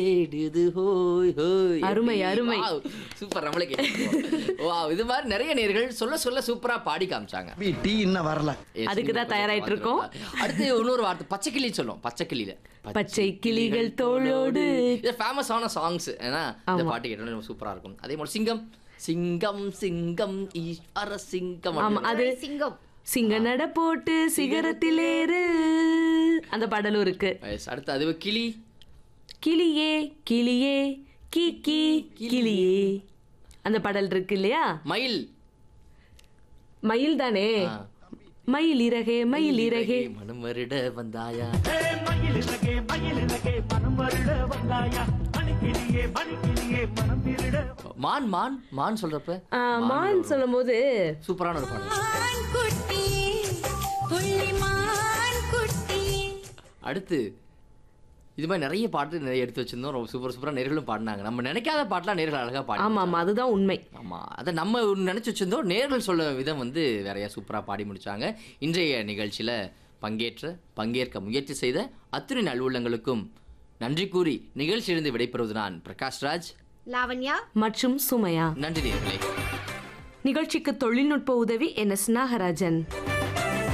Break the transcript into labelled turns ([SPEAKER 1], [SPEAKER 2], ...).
[SPEAKER 1] தேடுது ஹோய் ஹோய்
[SPEAKER 2] அருமை,
[SPEAKER 1] எப்படி?
[SPEAKER 2] அருமை.
[SPEAKER 1] Wow, சூப்பர் நம்மளே வா இது மாதிரி நிறைய நேர்கள் சொல்ல சொல்ல சூப்பரா பாடி காமிச்சாங்க
[SPEAKER 3] டீ இன்னும் வரல
[SPEAKER 1] Yes,
[SPEAKER 2] அதுக்கு தான்
[SPEAKER 1] நீங்க
[SPEAKER 2] தயாராயிட்டு
[SPEAKER 1] கொஞ்சம்
[SPEAKER 2] இருக்கோம்.
[SPEAKER 1] பார்த்துருப்பா. அடுத்து இன்னொரு வார்த்தை பச்சைக்கிளி சொல்லும் பச்சைக்கிளியில
[SPEAKER 2] பச்சை கிளிகள் தோளோடு.
[SPEAKER 1] இது ஃபேமஸான சாங்ஸ் ஏன்னா இந்த
[SPEAKER 2] ஆமா.
[SPEAKER 1] பாட்டு கேட்டோம்னா ரொம்ப சூப்பரா இருக்கும் அதே மாதிரி சிங்கம் சிங்கம் சிங்கம் ஈஸ்வர சிங்கம்
[SPEAKER 2] ஆமா
[SPEAKER 1] அப்படின்னு.
[SPEAKER 2] அது
[SPEAKER 4] சிங்கம்
[SPEAKER 2] சிங்க நட போட்டு சிகரத்திலேறு அந்த பாடலும் இருக்கு
[SPEAKER 1] Yes, அடுத்து அது கிளி
[SPEAKER 2] கிளியே கிளியே கீ கீ கிளியே அந்த பாடல் இருக்கு இல்லையா
[SPEAKER 1] மயில்
[SPEAKER 2] மயில் தானே
[SPEAKER 1] ஆ.
[SPEAKER 2] மயில் இறகே மயில் இறகே
[SPEAKER 1] மனம் வருட வந்தாயா
[SPEAKER 5] மயிலிறகே மயிலிறகே மனம் வருட வந்தாயா மணிக்கிளியே மணிக்கிளியே மனம் திருட
[SPEAKER 1] மான் மான் மான் சொல்றப்ப
[SPEAKER 2] ஆ, மான் சொல்லும் போது
[SPEAKER 1] சூப்பரான ஒரு பாடல்
[SPEAKER 4] மான் குட்டி புள்ளி மான் குட்டி
[SPEAKER 1] அடுத்து இது மாதிரி நிறைய பாட்டு நிறைய எடுத்து வச்சிருந்தோம் ரொம்ப சூப்பர் சூப்பரா நேர்களும் பாடினாங்க நம்ம நினைக்காத பாட்டுலாம் நேர்கள் அழகா பாடி
[SPEAKER 2] ஆமா ஆமா அதுதான் உண்மை
[SPEAKER 1] ஆமா அதை நம்ம ஒண்ணு நினைச்சு வச்சிருந்தோம் நேர்கள் சொல்ல விதம் வந்து வேறையா சூப்பரா பாடி முடிச்சாங்க இன்றைய நிகழ்ச்சியில பங்கேற்ற பங்கேற்க முயற்சி செய்த அத்துணை நல்வுள்ளங்களுக்கும் நன்றி கூறி நிகழ்ச்சியிலிருந்து விடைபெறுவது நான் பிரகாஷ் ராஜ்
[SPEAKER 4] லாவண்யா
[SPEAKER 2] மற்றும் சுமையா
[SPEAKER 1] நன்றி நேர்களே
[SPEAKER 2] நிகழ்ச்சிக்கு தொழில்நுட்ப உதவி என் எஸ் நாகராஜன்